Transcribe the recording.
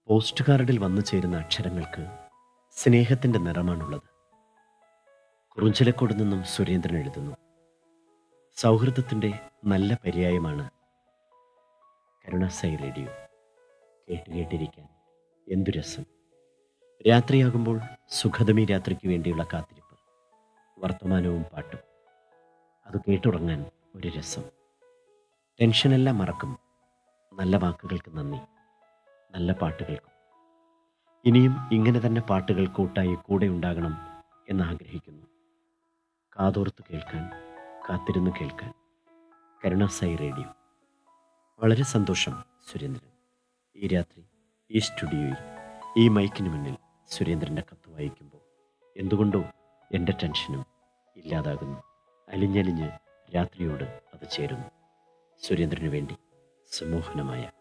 post കാർഡിൽ വന്നു ചേരുന്ന അക്ഷരങ്ങൾക്ക് സ്നേഹത്തിൻ്റെ നിറമാണുള്ളത് കുറുഞ്ചിലക്കോട് നിന്നും സുരേന്ദ്രൻ എഴുതുന്നു സൗഹൃദത്തിൻ്റെ നല്ല പര്യായമാണ് കരുണാസായി റേഡിയോ കേട്ട് കേട്ടിരിക്കാൻ എന്തു രസം രാത്രിയാകുമ്പോൾ സുഖതമി രാത്രിക്ക് വേണ്ടിയുള്ള കാത്തിരിപ്പ് വർത്തമാനവും പാട്ടും അത് കേട്ടുറങ്ങാൻ ഒരു രസം ടെൻഷനെല്ലാം മറക്കും നല്ല വാക്കുകൾക്ക് നന്ദി നല്ല പാട്ടുകൾക്കും ഇനിയും ഇങ്ങനെ തന്നെ പാട്ടുകൾ കൂട്ടായി കൂടെ ഉണ്ടാകണം എന്ന് ആഗ്രഹിക്കുന്നു കാതോർത്ത് കേൾക്കാൻ കാത്തിരുന്ന് കേൾക്കാൻ കരുണാസായി റേഡിയോ വളരെ സന്തോഷം സുരേന്ദ്രൻ ഈ രാത്രി ഈ സ്റ്റുഡിയോയിൽ ഈ മൈക്കിന് മുന്നിൽ സുരേന്ദ്രൻ്റെ കത്ത് വായിക്കുമ്പോൾ എന്തുകൊണ്ടോ എൻ്റെ ടെൻഷനും ഇല്ലാതാകുന്നു അലിഞ്ഞലിഞ്ഞ് രാത്രിയോട് അത് ചേരുന്നു സുരേന്ദ്രന് വേണ്ടി സമൂഹനമായ